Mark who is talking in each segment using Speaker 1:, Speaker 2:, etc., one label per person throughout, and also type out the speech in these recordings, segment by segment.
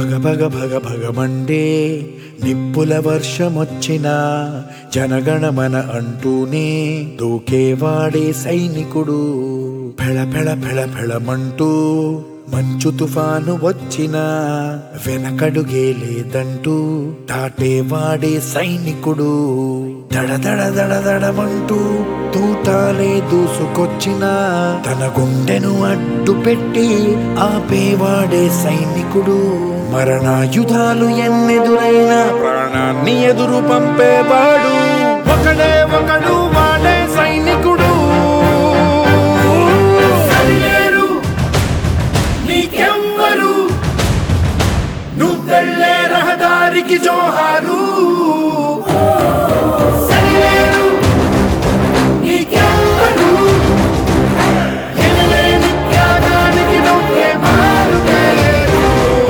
Speaker 1: భగ భగ భగ భగమండే నిప్పుల వర్షమొచ్చిన జనగణమన అంటూనే దూకేవాడే సైనికుడు పెళ పెళ పెళ పెళమంటూ మంచు తుఫాను వచ్చిన వెనకడుగే లేదంటూ దాటేవాడే సైనికుడు దడ దడ దడ దడమంటూ తూటాలే దూసుకొచ్చిన తన గుండెను అడ్డు పెట్టి ఆపేవాడే సైనికుడు మరణాయుధాలు ఎన్నెదురైనా ప్రాణాన్ని ఎదురు పంపేవాడు ఒకడే ఒకడు వాడే సైనికుడు
Speaker 2: సరిలేరు నీకెవ్వరు నువ్వెళ్ళే రహదారికి జోహారు సరిలేరు నీకెవ్వరు ఎనలేని త్యాగానికి నువ్వే మారుపేరు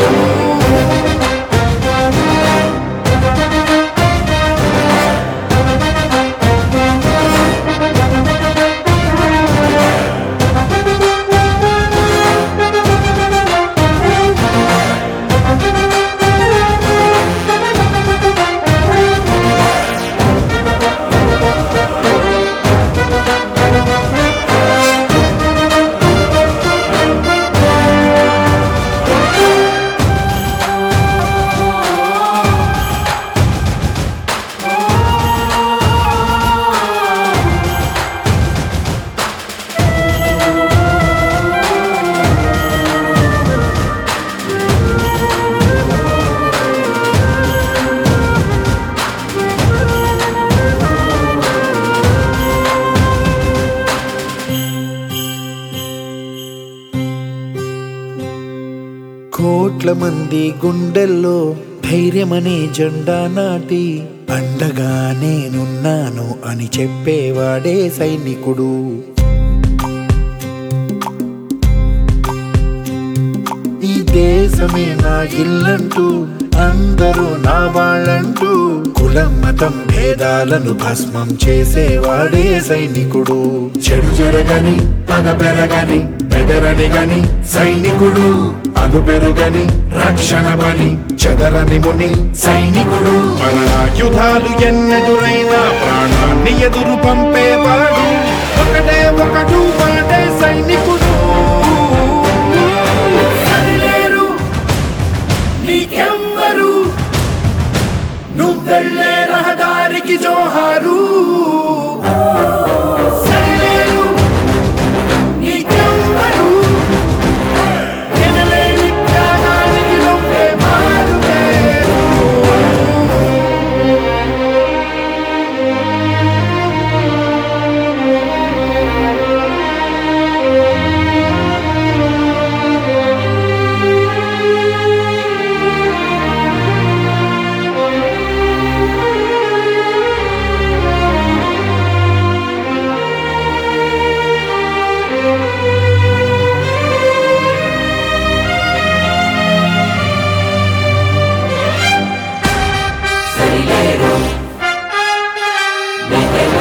Speaker 1: కోట్ల మంది గుండెల్లో ధైర్యమనే జెండా నాటి అండగా నేనున్నాను అని చెప్పేవాడే సైనికుడు ఈ దేశమే నా ఇల్లంటూ అందరూ నా వాళ్ళంటూ కులం మతం భేదాలను భస్మం చేసేవాడే సైనికుడు చెడు జరగని పగ పెరగని బెదరని గని సైనికుడు అను పెరుగని రక్షణ పని చెదరని ముని సైనికుడు మన ఆయుధాలు ఎన్నెదురైనా ప్రాణాన్ని ఎదురు పంపేవాడు ఒకటే ఒకడు వాడే సైనికుడు
Speaker 2: సరిలేరు నీకెవ్వరు నువ్వెళ్ళే రహదారికి జోహారు సరిలేరు నీకెవ్వరు ఎనలేని త్యాగానికి నువ్వే మారుపేరు సరిలేరు నీకెవ్వరు